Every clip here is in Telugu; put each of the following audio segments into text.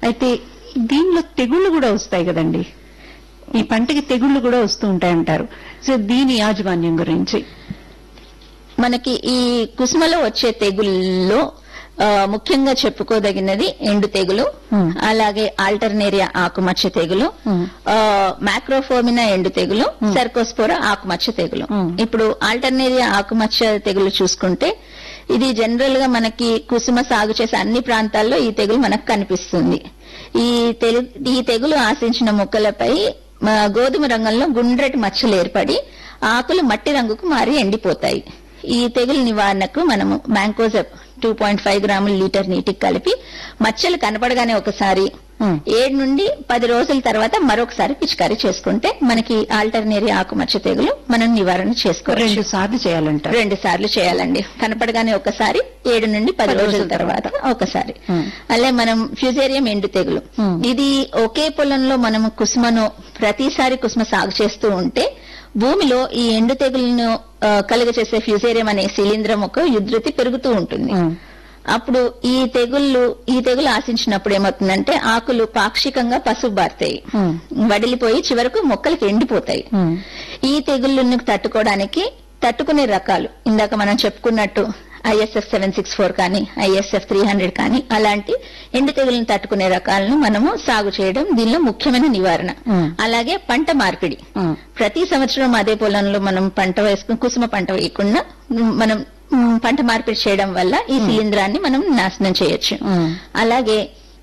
అయితే దీనిలో తెగుళ్లు కూడా వస్తాయి కదండి ఈ పంటకి తెగుళ్లు కూడా వస్తూ ఉంటాయంటారు సో దీని యాజమాన్యం గురించి మనకి ఈ కుసుమలో వచ్చే తెగుల్లో ఆ, ముఖ్యంగా చెప్పుకోదగినది ఎండు తెగులు Hmm. అలాగే ఆల్టర్నేరియా ఆకుమచ్చ తెగులు Hmm. ఆ, మ్యాక్రోఫోమినా ఎండు తెగులు సర్కోస్పోరా ఆకుమచ్చ తెగులు Hmm. ఇప్పుడు ఆల్టర్నేరియా ఆకుమచ్చ తెగులు చూసుకుంటే ఇది జనరల్ గా మనకి కుసుమ సాగు చేసే అన్ని ప్రాంతాల్లో ఈ తెగులు మనకు కనిపిస్తుంది ఈ తెలు ఈ తెగులు ఆశించిన మొక్కలపై మ, గోధుమ రంగంలో గుండ్రటి మచ్చలు ఏర్పడి ఆకులు మట్టి రంగుకు మారి ఎండిపోతాయి ఈ తెగులు నివారణకు మనము మ్యాంకోజెప్ టూ పాయింట్ ఫైవ్ గ్రాముల లీటర్ నీటికి కలిపి మచ్చలు కనపడగానే ఒకసారి Hmm. ఏడు నుండి పది రోజుల తర్వాత మరొకసారి పిచికారీ చేసుకుంటే మనకి ఆల్టర్నేరియా ఆకుమచ్చ తెగులు మనం నివారణ చేసుకోవచ్చు రెండు సార్లు చేయాలంటారు రెండు సార్లు చేయాలండి కనపడగానే ఒకసారి ఏడు నుండి పది పది రోజుల రోజుల తర్వాత ఒకసారి Hmm. అలాగే మనం ఫ్యూజేరియం ఎండు తెగులు Hmm. ఇది ఒకే పొలంలో మనం కుసుమను ప్రతిసారి కుసుమ సాగు చేస్తూ ఉంటే భూమిలో ఈ ఎండు తెగులను ఆ, కలుగచేసే ఫ్యూజేరియం అనే శిలీంధ్రం ఒక ఉధృతి పెరుగుతూ ఉంటుంది Hmm. అప్పుడు ఈ తెగుళ్ళు ఈ తెగులు ఆశించినప్పుడు ఏమవుతుందంటే ఆకులు పాక్షికంగా పసుబారుతాయి Hmm. వడిలిపోయి చివరకు మొక్కలకి ఎండిపోతాయి Hmm. ఈ తెగుళ్ళను తట్టుకోవడానికి తట్టుకునే రకాలు ఇందాక మనం చెప్పుకున్నట్టు ఐఎస్ఎఫ్ సెవెన్ సిక్స్ ఫోర్ కానీ ఐఎస్ఎఫ్ త్రీ హండ్రెడ్ కానీ అలాంటి ఎండు తెగులను తట్టుకునే రకాలను మనము సాగు చేయడం దీనిలో ముఖ్యమైన నివారణ Hmm. అలాగే పంట మార్పిడి Hmm. ప్రతి సంవత్సరం అదే పొలంలో మనం పంట వేసుకుని కుసుమ పంట వేయకుండా మనం మ్, పంట మార్పిడి చేయడం వల్ల ఈ శిలీంధ్రాన్ని మనం నాశనం చేయొచ్చు Hmm. అలాగే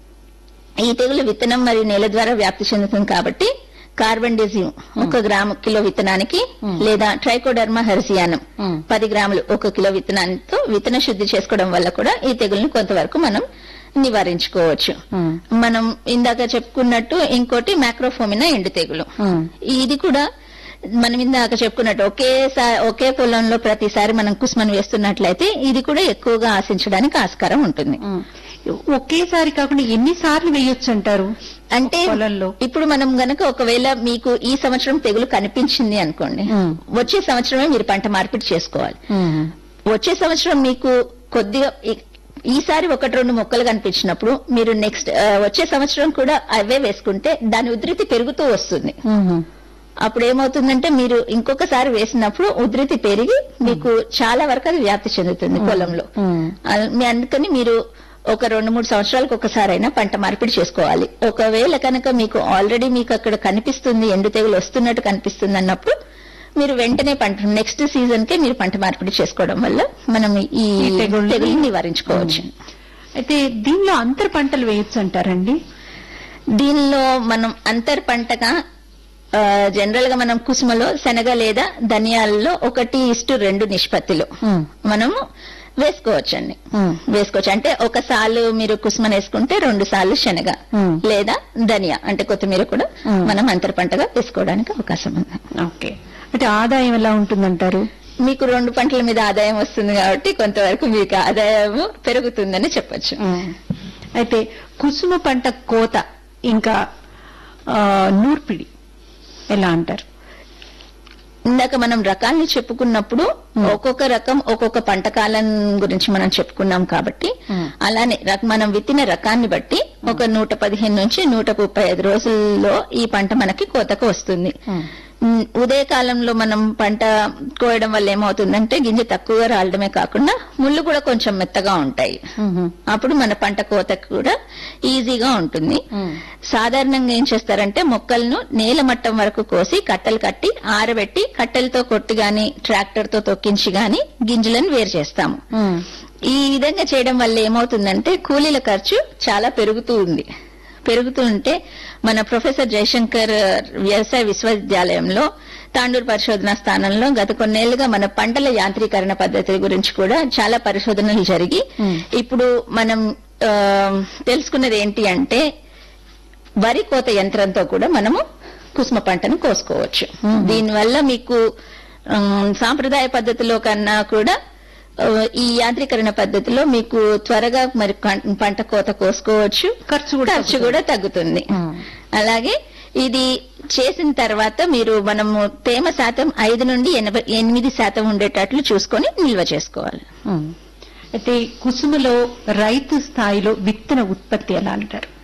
ఈ తెగులు విత్తనం మరియు నేల ద్వారా వ్యాప్తి చెందుతుంది కాబట్టి కార్బన్ డిజిమ్ ఒక గ్రాము కిలో విత్తనానికి లేదా ట్రైకోడర్మా హెర్సియానం Hmm. పది గ్రాములు ఒక కిలో విత్తనాలతో విత్తన శుద్ధి చేసుకోవడం వల్ల కూడా ఈ తెగుల్ని కొంతవరకు మనం నివారించుకోవచ్చు Hmm. మనం ఇందాక చెప్పుకున్నట్టు ఇంకోటి మ్యాక్రోఫోమినా ఎండు తెగులు Hmm. ఇది కూడా మనం ఇందాక చెప్పుకున్నట్టు ఒకేసారి ఒకే పొలంలో ప్రతిసారి మనం కుస్మన్ వేస్తున్నట్లయితే ఇది కూడా ఎక్కువగా ఆశించడానికి ఆస్కారం ఉంటుంది Hmm. ఒకేసారి కాకుండా ఎన్నిసార్లు వేయొచ్చు అంటారు అంటే పొలంలో ఇప్పుడు మనం గనక ఒకవేళ మీకు ఈ సంవత్సరం తెగులు కనిపించింది అనుకోండి Hmm. వచ్చే సంవత్సరమే మీరు పంట మార్పిడి చేసుకోవాలి Hmm. వచ్చే సంవత్సరం మీకు కొద్దిగా ఈ- ఈసారి ఒకటి రెండు మొక్కలు కనిపించినప్పుడు మీరు నెక్స్ట్ వచ్చే సంవత్సరం కూడా అవే వేసుకుంటే దాని ఉధృతి పెరుగుతూ వస్తుంది Hmm. అప్పుడు ఏమవుతుందంటే మీరు ఇంకొకసారి వేసినప్పుడు ఉధృతి పెరిగి మీకు చాలా వరకు అది వ్యాప్తి చెందుతుంది పొలంలో Hmm. అ- మీ అందుకని మీరు ఒక రెండు మూడు సంవత్సరాలకు ఒకసారైనా పంట మార్పిడి చేసుకోవాలి ఒకవేళ కనుక మీకు ఆల్రెడీ మీకు అక్కడ కనిపిస్తుంది ఎండు తెగులు వస్తున్నట్టు కనిపిస్తుంది అన్నప్పుడు మీరు వెంటనే పంట నెక్స్ట్ సీజన్ కే మీరు పంట మార్పిడి చేసుకోవడం వల్ల మనం ఈ ఈ తెగుళ్ళని- తెగుల్ని నివారించుకోవచ్చు అయితే దీనిలో అంతర పంటలు వేయొచ్చు అంటారండి దీనిలో మనం అంతర్ పంటగా ఆ, జనరల్ గా మనం కుసుమలో శనగ లేదా ధనియాలలో ఒకటి ఇష్టు రెండు నిష్పత్తిలో Hmm. మనము వేసుకోవచ్చండి Hmm. వేసుకోవచ్చు అంటే ఒక సాలు మీరు కుసుమను వేసుకుంటే రెండు సార్లు శనగ Hmm. లేదా ధనియా అంటే కొత్తిమీర కూడా Hmm. మనం అంతర పంటగా వేసుకోవడానికి అవకాశం ఉంది ఓకే అంటే ఆదాయం ఎలా ఉంటుందంటారు మీకు రెండు పంటల మీద ఆదాయం వస్తుంది కాబట్టి కొంతవరకు మీకు ఆదాయం పెరుగుతుందని చెప్పొచ్చు అయితే కుసుమ పంట కోత ఇంకా ఆ, నూర్పిడి ఎలా అంటారు ఇందాక మనం రకాల్ని చెప్పుకున్నప్పుడు ఒక్కొక్క రకం ఒక్కొక్క పంట కాలం గురించి మనం చెప్పుకున్నాం కాబట్టి Hmm. అలానే రక- మనం విత్తిన రకాన్ని బట్టి ఒక నూట పదిహేను నుంచి నూట ముప్పై ఐదు రోజుల్లో ఈ పంట మనకి కోతకు వస్తుంది Hmm. ఉమ్, ఉదయ కాలంలో మనం పంట కోయడం వల్ల ఏమవుతుందంటే గింజ తక్కువగా రాలడమే కాకుండా ముళ్ళు కూడా కొంచెం మెత్తగా ఉంటాయి అప్పుడు మన పంట కోతకు కూడా ఈజీగా ఉంటుంది సాధారణంగా ఏం చేస్తారంటే మొక్కలను నేల మట్టం వరకు కోసి కట్టలు కట్టి ఆరబెట్టి కట్టెలతో కొట్టి గాని ట్రాక్టర్ తో తొక్కించి గాని గింజలను వేరు చేస్తాము ఈ విధంగా చేయడం వల్ల ఏమవుతుందంటే కూలీల ఖర్చు చాలా పెరుగుతూ ఉంది పెరుగుతూ ఉంటే మన ప్రొఫెసర్ జయశంకర్ వ్యవసాయ విశ్వవిద్యాలయంలో తాండూరు పరిశోధన స్థానంలో గత కొన్నేళ్లుగా మన పంటల యాంత్రీకరణ పద్ధతి గురించి కూడా చాలా పరిశోధనలు జరిగి Hmm. ఇప్పుడు మనం ఆ, తెలుసుకున్నది ఏంటి అంటే వరి కోత యంత్రంతో కూడా మనము కుసుమ పంటను కోసుకోవచ్చు దీనివల్ల మీకు ఉమ్, సాంప్రదాయ పద్ధతిలో కన్నా కూడా ఆ, ఈ యాంత్రీకరణ పద్ధతిలో మీకు త్వరగా మరి కం- పంట కోత కోసుకోవచ్చు ఖర్చు కూడా ఖర్చు కూడా తగ్గుతుంది అలాగే ఇది చేసిన తర్వాత మీరు మనము తేమ శాతం ఐదు నుండి ఎనభై ఎనిమిది శాతం ఉండేటట్లు చూసుకొని నిల్వ చేసుకోవాలి అయితే కుసుమలో రైతు స్థాయిలో విత్తన ఉత్పత్తి ఎలా అంటారు